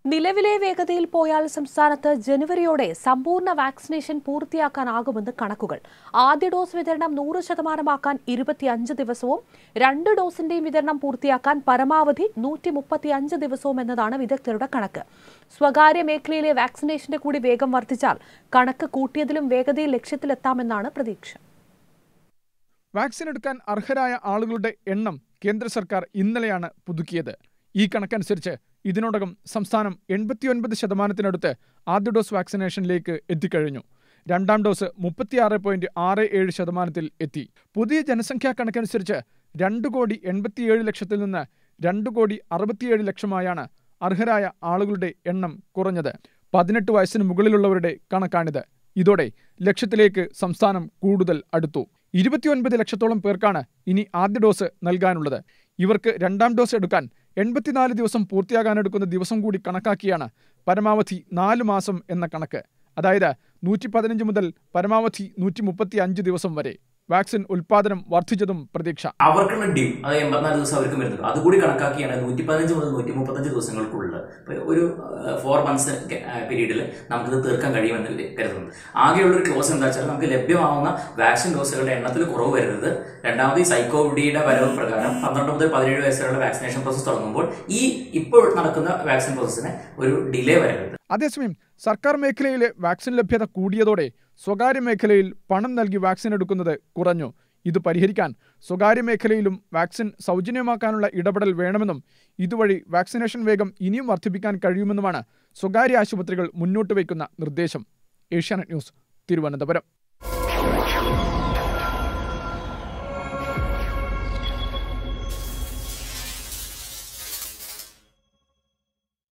നിലവിലെ വേഗതയിൽ പോയാൽ സംസ്ഥാനത്ത് ജനുവരിയോടെ സമ്പൂർണ്ണ വാക്സിനേഷൻ പൂർത്തിയാക്കാനാകുമെന്ന് കണക്കുകൾ ആദ്യ ഡോസ് വിതരണം നൂറ് ശതമാനമാക്കാൻ ഇരുപത്തിയഞ്ച് ദിവസവും രണ്ട് ഡോസിന്റെയും വിതരണം പൂർത്തിയാക്കാൻ പരമാവധി നൂറ്റി മുപ്പത്തിയഞ്ച് ദിവസവും എന്നതാണ് വിദഗ്ധരുടെ കണക്ക് സ്വകാര്യ മേഖലയിലെ വാക്സിനേഷന്റെ കൂടി വേഗം വർദ്ധിച്ചാൽ കണക്ക് കൂട്ടിയതിലും വേഗതയിൽ ലക്ഷ്യത്തിലെത്താമെന്നാണ് പ്രതീക്ഷ വാക്സിൻ എടുക്കാൻ അർഹരായ ആളുകളുടെ എണ്ണം കേന്ദ്ര സർക്കാർ ഇന്നലെയാണ് പുതുക്കിയത് ഈ കണക്കനുസരിച്ച് ഇതിനോടകം സംസ്ഥാനം എൺപത്തിയൊൻപത് ശതമാനത്തിനടുത്ത് ആദ്യ ഡോസ് വാക്സിനേഷനിലേക്ക് എത്തിക്കഴിഞ്ഞു രണ്ടാം ഡോസ് മുപ്പത്തിയാറ് പോയിന്റ് ആറ് ഏഴ് ശതമാനത്തിൽ എത്തി പുതിയ ജനസംഖ്യാ കണക്കനുസരിച്ച് രണ്ട് കോടി എൺപത്തിയേഴ് ലക്ഷത്തിൽ നിന്ന് രണ്ട് കോടി അറുപത്തിയേഴ് ലക്ഷമായാണ് അർഹരായ ആളുകളുടെ എണ്ണം കുറഞ്ഞത് പതിനെട്ട് വയസ്സിന് മുകളിലുള്ളവരുടെ കണക്കാണിത് ഇതോടെ ലക്ഷത്തിലേക്ക് സംസ്ഥാനം കൂടുതൽ അടുത്തു ഇരുപത്തിയൊൻപത് ലക്ഷത്തോളം പേർക്കാണ് ഇനി ആദ്യ ഡോസ് നൽകാനുള്ളത് ഇവർക്ക് രണ്ടാം ഡോസ് എടുക്കാൻ എൺപത്തിനാല് ദിവസം പൂർത്തിയാകാനെടുക്കുന്ന ദിവസം കൂടി കണക്കാക്കിയാണ് പരമാവധി നാല് മാസം എന്ന കണക്ക് അതായത് നൂറ്റി പതിനഞ്ച് മുതൽ പരമാവധി നൂറ്റി മുപ്പത്തി അഞ്ച് ദിവസം വരെ വാക്സിൻ ഉൽപാദനം വർദ്ധിച്ചതും പ്രതീക്ഷ അവർക്കുള്ള ഡ്യൂ അത് എൺപത്തിനാല് ദിവസം അവർക്ക് വരുന്നുള്ളൂ അതുകൂടി കണക്കാക്കിയാണ് നൂറ്റി പതിനഞ്ച് മുതൽ നൂറ്റി മുപ്പത്തഞ്ച് ദിവസങ്ങൾക്കുള്ളിൽ ഇപ്പൊ ഒരു ഫോർ മന്ത്സ് പീരീഡിൽ നമുക്കിത് തീർക്കാൻ കഴിയുമെന്ന് കരുതുന്നു ആകെയുള്ള ഒരു ക്ലോസ് എന്താ വെച്ചാൽ നമുക്ക് ലഭ്യമാവുന്ന വാക്സിൻ ഡോസുകളുടെ എണ്ണത്തിൽ കുറവ് വരുന്നത് രണ്ടാമത് ഈ സൈക്കോഡിയുടെ വരവ് പ്രകാരം പന്ത്രണ്ട് മുതൽ പതിനേഴ് വയസ്സുള്ള വാക്സിനേഷൻ പ്രോസസ് തുടങ്ങുമ്പോൾ ഈ ഇപ്പോൾ നടക്കുന്ന വാക്സിൻ പ്രോസസ്സിന് ഒരു ഡിലേ വരരുത് അതേസമയം സർക്കാർ മേഖലയിലെ വാക്സിൻ ലഭ്യത കൂടിയതോടെ സ്വകാര്യ മേഖലയിൽ പണം നൽകി വാക്സിൻ എടുക്കുന്നത് കുറഞ്ഞു ഇത് പരിഹരിക്കാൻ സ്വകാര്യ മേഖലയിലും വാക്സിൻ സൗജന്യമാക്കാനുള്ള ഇടപെടൽ വേണമെന്നും ഇതുവഴി വാക്സിനേഷൻ വേഗം ഇനിയും വർദ്ധിപ്പിക്കാൻ കഴിയുമെന്നുമാണ് സ്വകാര്യ ആശുപത്രികൾ മുന്നോട്ട് വയ്ക്കുന്ന നിർദ്ദേശം ഏഷ്യാനെറ്റ് ന്യൂസ് തിരുവനന്തപുരം